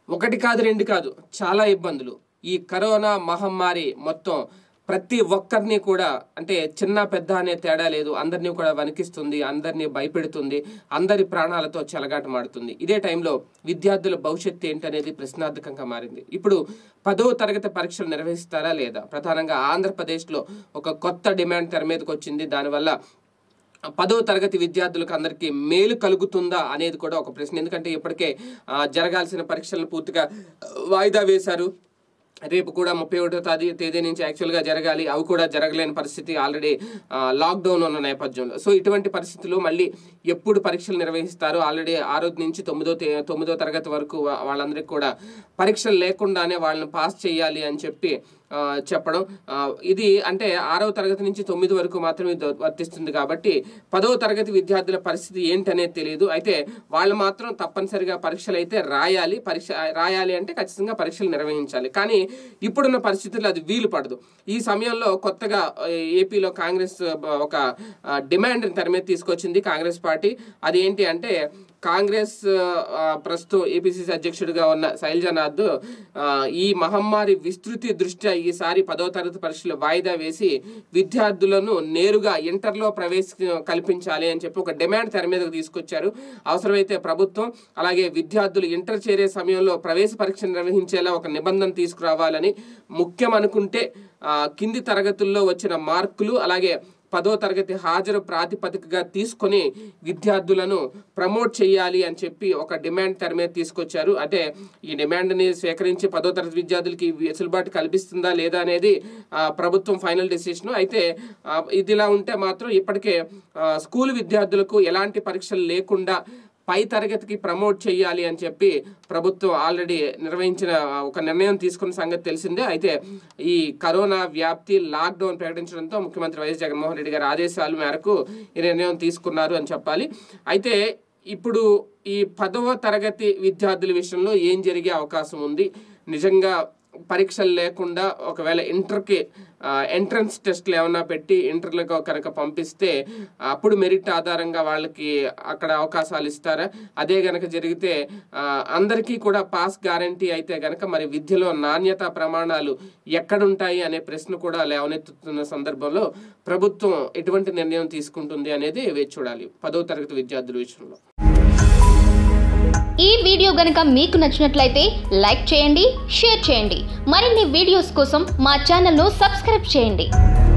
ఒకటి కాదు రెండు కాదు చాలా ఇబ్బందులు ఈ కరోనా మహమ్మారి మొత్తం ప్రతి ఒక్కరిని కూడా అంటే చిన్న పెద్ద అనే తేడా లేదు అందరినీ కూడా వణికిస్తుంది అందరినీ భయపెడుతుంది అందరి ప్రాణాలతో చెలగాటమాడుతుంది ఇదే టైంలో విద్యార్థుల భవిష్యత్తు ఏంటనేది ప్రశ్నార్థకంగా మారింది ఇప్పుడు పదవ తరగతి పరీక్షలు నిర్వహిస్తారా లేదా ప్రధానంగా ఆంధ్రప్రదేశ్లో ఒక కొత్త డిమాండ్ తెర మీదకి వచ్చింది దానివల్ల పదవ తరగతి విద్యార్థులకు అందరికీ మేలు కలుగుతుందా అనేది కూడా ఒక ప్రశ్న ఎందుకంటే ఇప్పటికే ఆ, జరగాల్సిన పరీక్షలను పూర్తిగా వాయిదా వేశారు రేపు కూడా ముప్పై ఒకటో తేదీ తేదీ నుంచి యాక్చువల్గా జరగాలి అవి కూడా జరగలేని పరిస్థితి ఆల్రెడీ లాక్డౌన్ ఉన్న నేపథ్యంలో సో ఇటువంటి పరిస్థితులు మళ్ళీ ఎప్పుడు పరీక్షలు నిర్వహిస్తారు ఆల్రెడీ ఆరో నుంచి తొమ్మిదో తే తొమ్మిదో తరగతి వరకు వా- వాళ్ళందరికీ కూడా పరీక్షలు లేకుండానే వాళ్ళని పాస్ చేయాలి అని చెప్పి ఆ, చెప్పడం ఆ, ఇది అంటే ఆరవ తరగతి నుంచి తొమ్మిది వరకు మాత్రమే ఇది వర్తిస్తుంది కాబట్టి పదవ తరగతి విద్యార్థుల పరిస్థితి ఏంటనేది తెలియదు అయితే వాళ్ళు మాత్రం తప్పనిసరిగా పరీక్షలు అయితే రాయాలి పరీక్ష రాయాలి అంటే ఖచ్చితంగా పరీక్షలు నిర్వహించాలి కానీ ఇప్పుడున్న పరిస్థితుల్లో అది వీలు పడదు ఈ సమయంలో కొత్తగా ఆ, ఏపీలో కాంగ్రెస్ ఆ, ఒక ఆ, డిమాండ్ తెర మీద తీసుకొచ్చింది కాంగ్రెస్ పార్టీ అది ఏంటి అంటే కాంగ్రెస్ ఆ, ప్రస్తుతం ఏపీసీసీ అధ్యక్షుడిగా ఉన్న శైలజానాథ్ ఆ, ఈ మహమ్మారి విస్తృతి దృష్ట్యా ఈసారి పదో తరగతి పరీక్షలు వాయిదా వేసి విద్యార్థులను నేరుగా ఇంటర్లో ప్రవేశ కల్పించాలి అని చెప్పి ఒక డిమాండ్ తెర మీదకు తీసుకొచ్చారు అవసరమైతే ప్రభుత్వం అలాగే విద్యార్థులు ఇంటర్ చేరే సమయంలో ప్రవేశ పరీక్ష నిర్వహించేలా ఒక నిబంధన తీసుకురావాలని ముఖ్యం అనుకుంటే ఆ, కింది తరగతుల్లో వచ్చిన మార్కులు అలాగే పదో తరగతి హాజరు ప్రాతిపదికగా తీసుకొని విద్యార్థులను ప్రమోట్ చేయాలి అని చెప్పి ఒక డిమాండ్ తెర మీద తీసుకొచ్చారు అంటే ఈ డిమాండ్ని స్వీకరించి పదో తరగతి విద్యార్థులకి ఈ వెసులుబాటు కల్పిస్తుందా లేదా అనేది ఆ, ప్రభుత్వం ఫైనల్ డెసిషన్ అయితే ఆ, ఇదిలా ఉంటే మాత్రం ఇప్పటికే ఆ, స్కూల్ విద్యార్థులకు ఎలాంటి పరీక్షలు లేకుండా పై తరగతికి ప్రమోట్ చేయాలి అని చెప్పి ప్రభుత్వం ఆల్రెడీ నిర్వహించిన ఒక నిర్ణయం తీసుకున్న సంగతి తెలిసిందే అయితే ఈ కరోనా వ్యాప్తి లాక్డౌన్ ప్రకటించడంతో ముఖ్యమంత్రి వైఎస్ జగన్మోహన్ రెడ్డి గారి ఆదేశాల మేరకు ఈ నిర్ణయం తీసుకున్నారు అని చెప్పాలి అయితే ఇప్పుడు ఈ పదవ తరగతి విద్యార్థుల విషయంలో ఏం జరిగే అవకాశం ఉంది నిజంగా పరీక్షలు లేకుండా ఒకవేళ ఇంటర్కి ఎంట్రన్స్ టెస్ట్లు ఏమన్నా పెట్టి ఇంటర్లకు కనుక పంపిస్తే అప్పుడు మెరిట్ ఆధారంగా వాళ్ళకి అక్కడ అవకాశాలు ఇస్తారా అదే గనక జరిగితే ఆ, అందరికీ కూడా పాస్ గ్యారంటీ అయితే గనక మరి విద్యలో నాణ్యత ప్రమాణాలు ఎక్కడుంటాయి అనే ప్రశ్న కూడా లేవనెత్తుతున్న సందర్భంలో ప్రభుత్వం ఎటువంటి నిర్ణయం తీసుకుంటుంది అనేది వేచి చూడాలి పదో తరగతి విద్యార్థుల విషయంలో ఈ వీడియో గనుక మీకు నచ్చినట్లయితే లైక్ చేయండి షేర్ చేయండి మరిన్ని వీడియోస్ కోసం మా ఛానల్ను సబ్స్క్రైబ్ చేయండి